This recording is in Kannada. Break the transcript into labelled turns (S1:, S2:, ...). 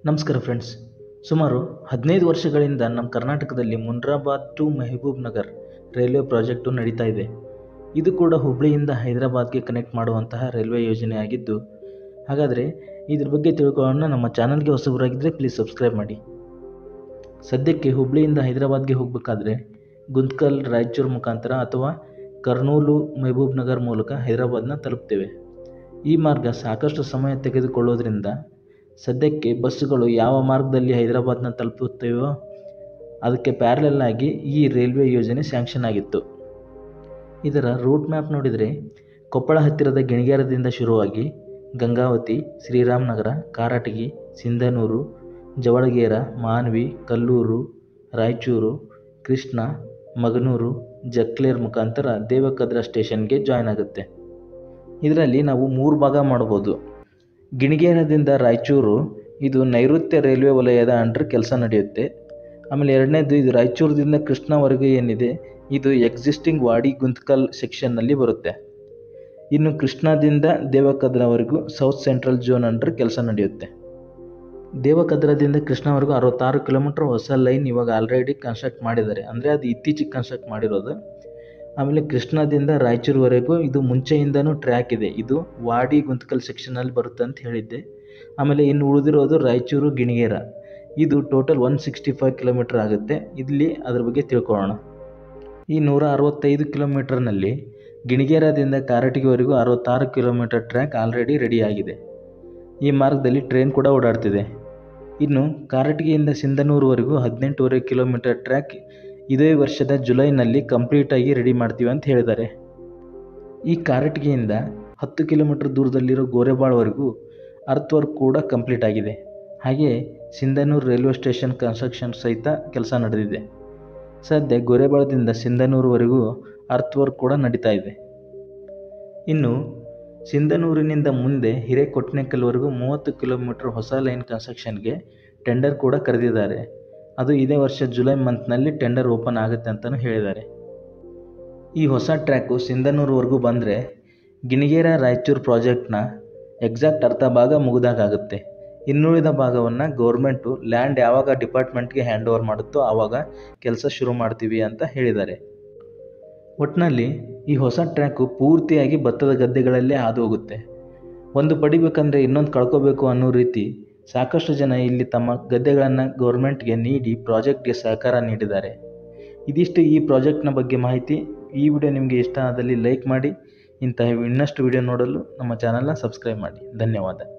S1: ನಮಸ್ಕಾರ ಫ್ರೆಂಡ್ಸ್ ಸುಮಾರು ಹದಿನೈದು ವರ್ಷಗಳಿಂದ ನಮ್ಮ ಕರ್ನಾಟಕದಲ್ಲಿ Munirabad to Mahabubnagar railway project ನಡೀತಾ ಇದೆ ಇದು ಕೂಡ ಹುಬ್ಬಳ್ಳಿಯಿಂದ ಹೈದರಾಬಾದ್ಗೆ ಕನೆಕ್ಟ್ ಮಾಡುವಂತಹ ರೈಲ್ವೆ ಯೋಜನೆ ಆಗಿದ್ದು ಹಾಗಾದರೆ ಇದ್ರ ಬಗ್ಗೆ ತಿಳ್ಕೊಳ್ಳೋಣ ನಮ್ಮ ಚಾನಲ್ಗೆ ಹೊಸಬರಾಗಿದ್ದರೆ ಪ್ಲೀಸ್ ಸಬ್ಸ್ಕ್ರೈಬ್ ಮಾಡಿ ಸದ್ಯಕ್ಕೆ ಹುಬ್ಬಳ್ಳಿಯಿಂದ ಹೈದರಾಬಾದ್ಗೆ ಹೋಗಬೇಕಾದ್ರೆ ಗುಂತ್ಕಲ್ ರಾಯಚೂರು ಮುಖಾಂತರ ಅಥವಾ ಕರ್ನೂಲು ಮೆಹಬೂಬ್ ನಗರ್ ಮೂಲಕ ಹೈದರಾಬಾದ್ನ ತಲುಪ್ತೇವೆ ಈ ಮಾರ್ಗ ಸಾಕಷ್ಟು ಸಮಯ ತೆಗೆದುಕೊಳ್ಳೋದ್ರಿಂದ ಸದ್ಯಕ್ಕೆ ಬಸ್ಸುಗಳು ಯಾವ ಮಾರ್ಗದಲ್ಲಿ ಹೈದರಾಬಾದ್ನ ತಲುಪುತ್ತವೆಯೋ ಅದಕ್ಕೆ ಪ್ಯಾರಲಲ್ ಆಗಿ ಈ ರೈಲ್ವೆ ಯೋಜನೆ ಸ್ಯಾಂಕ್ಷನ್ ಆಗಿತ್ತು ಇದರ ರೂಟ್ ಮ್ಯಾಪ್ ನೋಡಿದರೆ ಕೊಪ್ಪಳ ಹತ್ತಿರದ ಗಿಣಿಗೇರದಿಂದ ಶುರುವಾಗಿ ಗಂಗಾವತಿ ಶ್ರೀರಾಮನಗರ ಕಾರಟಗಿ ಸಿಂಧನೂರು ಜವಳಗೇರ ಮಾನ್ವಿ ಕಲ್ಲೂರು ರಾಯಚೂರು ಕೃಷ್ಣ ಮಗನೂರು ಜಕ್ಲೇರ್ ಮುಖಾಂತರ ದೇವಕದ್ರ ಸ್ಟೇಷನ್ಗೆ ಜಾಯ್ನ್ ಆಗುತ್ತೆ ಇದರಲ್ಲಿ ನಾವು ಮೂರು ಭಾಗ ಮಾಡ್ಬೋದು ಗಿಣಿಗೇರದಿಂದ ರಾಯಚೂರು ಇದು ನೈಋತ್ಯ ರೈಲ್ವೆ ವಲಯದ ಅಂಡರ್ ಕೆಲಸ ನಡೆಯುತ್ತೆ ಆಮೇಲೆ ಎರಡನೇದು ಇದು ರಾಯಚೂರದಿಂದ ಕೃಷ್ಣವರೆಗೆ ಏನಿದೆ ಇದು ಎಕ್ಸಿಸ್ಟಿಂಗ್ ವಾಡಿ ಗುಂತ್ಕಲ್ ಸೆಕ್ಷನ್ನಲ್ಲಿ ಬರುತ್ತೆ ಇನ್ನು ಕೃಷ್ಣದಿಂದ ದೇವಕದ್ರವರೆಗೂ ಸೌತ್ ಸೆಂಟ್ರಲ್ ಝೋನ್ ಅಂಡರ್ ಕೆಲಸ ನಡೆಯುತ್ತೆ ದೇವಕದ್ರದಿಂದ ಕೃಷ್ಣವರೆಗೂ ಅರವತ್ತಾರು ಕಿಲೋಮೀಟ್ರ್ ಹೊಸ ಲೈನ್ ಇವಾಗ ಆಲ್ರೆಡಿ ಕನ್ಸ್ಟ್ರಕ್ಟ್ ಮಾಡಿದ್ದಾರೆ ಅಂದರೆ ಅದು ಇತ್ತೀಚೆಗೆ ಕನ್ಸ್ಟ್ರಕ್ಟ್ ಮಾಡಿರೋದು ಆಮೇಲೆ ಕೃಷ್ಣದಿಂದ ರಾಯಚೂರುವರೆಗೂ ಇದು ಮುಂಚೆಯಿಂದನೂ ಟ್ರ್ಯಾಕ್ ಇದೆ ಇದು ವಾಡಿ ಗುಂತಕಲ್ ಸೆಕ್ಷನಲ್ಲಿ ಬರುತ್ತೆ ಅಂತ ಹೇಳಿದ್ದೆ ಆಮೇಲೆ ಇನ್ನು ಉಳಿದಿರೋದು ರಾಯಚೂರು ಗಿಣಿಗೇರ ಇದು total one sixty five kilometre ಆಗುತ್ತೆ ಇಲ್ಲಿ ಅದ್ರ ಬಗ್ಗೆ ತಿಳ್ಕೊಳ್ಳೋಣ ಈ ನೂರ ಅರವತ್ತೈದು ಕಿಲೋಮೀಟರ್ನಲ್ಲಿ ಗಿಣಿಗೇರದಿಂದ ಕಾರಟಗಿವರೆಗೂ ಅರವತ್ತಾರು ಕಿಲೋಮೀಟರ್ ಟ್ರ್ಯಾಕ್ ಆಲ್ರೆಡಿ ರೆಡಿಯಾಗಿದೆ ಈ ಮಾರ್ಗದಲ್ಲಿ ಟ್ರೈನ್ ಕೂಡ ಓಡಾಡ್ತಿದೆ ಇನ್ನು ಕಾರಟಗಿಯಿಂದ ಸಿಂಧನೂರುವರೆಗೂ ಹದಿನೆಂಟೂವರೆ ಕಿಲೋಮೀಟರ್ ಟ್ರ್ಯಾಕ್ ಇದೇ ವರ್ಷದ ಜುಲೈನಲ್ಲಿ ಕಂಪ್ಲೀಟಾಗಿ ರೆಡಿ ಮಾಡ್ತೀವಿ ಅಂತ ಹೇಳಿದ್ದಾರೆ ಈ ಕಾರಟಗಿಯಿಂದ ಹತ್ತು ಕಿಲೋಮೀಟರ್ ದೂರದಲ್ಲಿರೋ ಗೋರೆಬಾಳ್ವರೆಗೂ ಅರ್ತ್ ವರ್ಕ್ ಕೂಡ ಕಂಪ್ಲೀಟ್ ಆಗಿದೆ ಹಾಗೆ ಸಿಂಧನೂರು ರೈಲ್ವೆ ಸ್ಟೇಷನ್ ಕನ್ಸ್ಟ್ರಕ್ಷನ್ ಸಹಿತ ಕೆಲಸ ನಡೆದಿದೆ ಸದ್ಯ ಗೋರೆಬಾಳದಿಂದ ಸಿಂಧನೂರುವರೆಗೂ ಅರ್ತ್ ವರ್ಕ್ ಕೂಡ ನಡೀತಾ ಇದೆ ಇನ್ನು ಸಿಂಧನೂರಿನಿಂದ ಮುಂದೆ ಹಿರೇಕೊಟ್ನೆಕಲ್ವರೆಗೂ ಮೂವತ್ತು ಕಿಲೋಮೀಟರ್ ಹೊಸ ಲೈನ್ ಕನ್ಸ್ಟ್ರಕ್ಷನ್ಗೆ ಟೆಂಡರ್ ಕೂಡ ಕರೆದಿದ್ದಾರೆ ಅದು ಇದೇ ವರ್ಷ ಜುಲೈ ಮಂತ್ನಲ್ಲಿ ಟೆಂಡರ್ ಓಪನ್ ಆಗುತ್ತೆ ಅಂತಲೂ ಹೇಳಿದ್ದಾರೆ ಈ ಹೊಸ ಟ್ರ್ಯಾಕು ಸಿಂಧನೂರುವರೆಗೂ ಬಂದರೆ ಗಿಣಿಗೇರ ರಾಯಚೂರು ಪ್ರಾಜೆಕ್ಟ್ನ ಎಕ್ಸಾಕ್ಟ್ ಅರ್ಧ ಭಾಗ ಮುಗಿದಾಗುತ್ತೆ ಇನ್ನುಳಿದ ಭಾಗವನ್ನು ಗೌರ್ಮೆಂಟು ಲ್ಯಾಂಡ್ ಯಾವಾಗ ಡಿಪಾರ್ಟ್ಮೆಂಟ್ಗೆ ಹ್ಯಾಂಡ್ ಓವರ್ ಮಾಡುತ್ತೋ ಆವಾಗ ಕೆಲಸ ಶುರು ಮಾಡ್ತೀವಿ ಅಂತ ಹೇಳಿದ್ದಾರೆ ಒಟ್ಟಿನಲ್ಲಿ ಈ ಹೊಸ ಟ್ರ್ಯಾಕು ಪೂರ್ತಿಯಾಗಿ ಭತ್ತದ ಗದ್ದೆಗಳಲ್ಲೇ ಹಾದು ಹೋಗುತ್ತೆ ಒಂದು ಪಡಿಬೇಕಂದ್ರೆ ಇನ್ನೊಂದು ಕಳ್ಕೋಬೇಕು ಅನ್ನೋ ರೀತಿ ಸಾಕಷ್ಟು ಜನ ಇಲ್ಲಿ ತಮ್ಮ ಗದ್ದೆಗಳನ್ನು ಗೌರ್ಮೆಂಟ್ಗೆ ನೀಡಿ ಪ್ರಾಜೆಕ್ಟ್ಗೆ ಸಹಕಾರ ನೀಡಿದ್ದಾರೆ ಇದಿಷ್ಟು ಈ ಪ್ರಾಜೆಕ್ಟ್ನ ಬಗ್ಗೆ ಮಾಹಿತಿ ಈ ವಿಡಿಯೋ ನಿಮಗೆ ಇಷ್ಟ ಆದಲ್ಲಿ ಲೈಕ್ ಮಾಡಿ ಇಂತಹ ಇನ್ನಷ್ಟು ವಿಡಿಯೋ ನೋಡಲು ನಮ್ಮ ಚಾನಲ್ನ ಸಬ್ಸ್ಕ್ರೈಬ್ ಮಾಡಿ ಧನ್ಯವಾದ